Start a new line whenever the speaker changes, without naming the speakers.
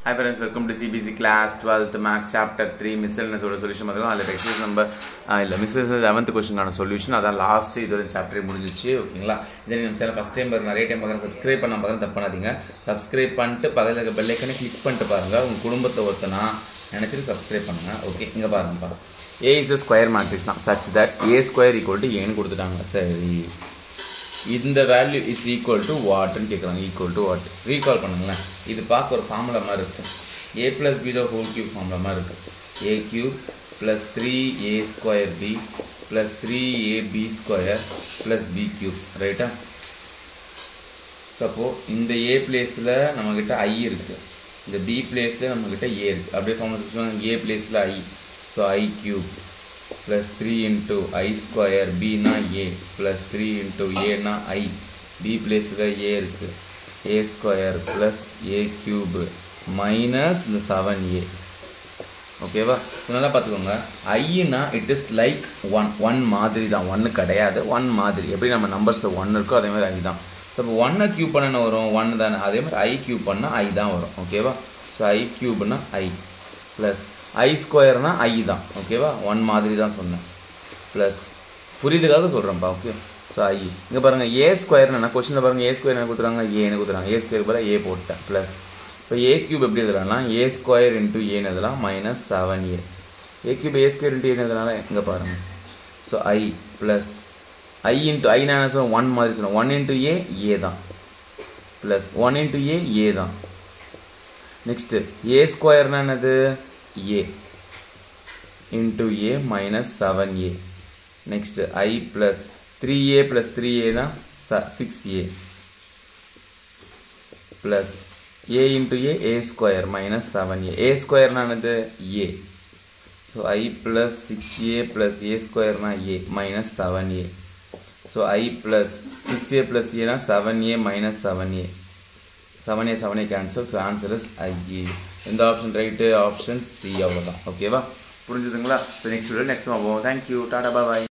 high friends welcome to CBC class twelfth maths chapter three மிஸ்ஸல்னஸோட solution பார்த்துக்கலாம் அதில் text number இல்லை மிஸ்ஸஸ் லெவன்த் கொஸ்டினான சொல்யூஷன் அதான் லாஸ்ட் இதோட சாப்டர் முடிஞ்சிச்சு ஓகேங்களா இதே நம்ம சேனல் ஃபஸ்ட் டைம் பாருங்க நிறைய டைம் பார்க்குறேன் சப்ஸ்கிரைப் பண்ண பார்க்குறேன் தப்பு பண்ணாதீங்க சப்ஸ்கிரைப் பண்ணிட்டு பக்கத்தில் இருக்க பெல்லைக்கனே கிளிக் பண்ணிட்டு பாருங்கள் உங்கள் குடும்பத்தை ஒருத்தனா நினச்சிட்டு சப்ஸ்கிரைப் பண்ணுங்கள் ஓகே இங்கே பாருங்கப்பா ஏ இஸ் ஸ்கொயர் மேட்ரிக்ஸ் தான் such that A square equal to ஏன்னு கொடுத்துட்டாங்க சரி இந்த வேல்யூ இஸ் ஈக்குவல் டு வாட்னு கேட்குறாங்க ஈக்குவல் டு வாட் ரீகால் பண்ணுங்களேன் இது பார்க்க ஒரு ஃபார்முலா மாதிரி இருக்கும் A plus B the whole cube formula மாதிரி இருக்கும் A cube plus three A square B plus three A B square plus B cube ரைட்டா சப்போ இந்த ஏ பிளேஸில் நம்மக்கிட்ட ஐ இருக்குது இந்த பி பிளேஸில் நம்மக்கிட்ட ஏ இருக்குது அப்படியே ஃபார்முலா ஏ பிளேஸில் I so I cube plus three into I square பினா ஏ ப்ளஸ் த்ரீ இன்ட்டு ஏனா ஐ பி பிளேஸில் ஏ இருக்குது A square plus A cube minus இந்த செவன் ஏ ஓகேவா ஸோ நல்லா பார்த்துக்கோங்க ஐனா it is like one one மாதிரி தான் ஒன்று கிடையாது ஒன் மாதிரி எப்படி நம்ம நம்பர்ஸில் ஒன் இருக்கோ அதே மாதிரி ஐ தான் ஸோ இப்போ ஒன்னை க்யூப் பண்ண வரும் ஒன் தானே அதே மாதிரி ஐ க்யூப் பண்ணால் ஐ தான் வரும் ஓகேவா ஸோ ஐ க்யூப்னா ஐ ப்ளஸ் ஐ ஸ்கொயர்னால் ஐ தான் ஓகேவா ஒன் மாதிரி தான் சொன்னேன் ப்ளஸ் புரியுதுக்காக சொல்கிறேன்ப்பா ஓகே ஸோ ஐ இங்கே பாருங்கள் ஏ ஸ்கொயர்னு என்ன கொஸ்டினில் பாருங்கள் ஏ ஸ்கொயர் என்ன கொடுத்துறாங்க ஏன்னு கொடுத்துறாங்க ஏ ஸ்கொயர் பதிலாக ஏ போட்டேன் ப்ளஸ் இப்போ ஏ கியூப் எப்படி எழுதுறாங்கன்னா ஏ ஸ்கொயர் இன்ட்டு ஏன்னு எழுதலாம் minus seven A A cube A square into ஏன்னு எழுதுனால இங்கே பாருங்கள் so I plus I into I நான் என்ன சொல்லுவேன் ஒன் மாதிரி சொல்லுவேன் ஒன் இன்ட்டு ஏ ஏ தான் plus one into A A தான் நெக்ஸ்ட்டு ஏ ஸ்கொயர்னா என்னது A into A minus seven A next I plus three A plus three ஏனா ச six A plus A into A A square minus seven A A ஸ்கொயர்னா என்னது A so I plus six A plus A ஸ்கொயர்னா A minus seven A so I plus six A plus ஏனா seven A minus seven A seven A seven A cancel so answer is IA எந்த option right option C அவ்வளோதான் ஓகேவா புரிஞ்சுதுங்களா so next video next போவோம் thank you டாடா பாய்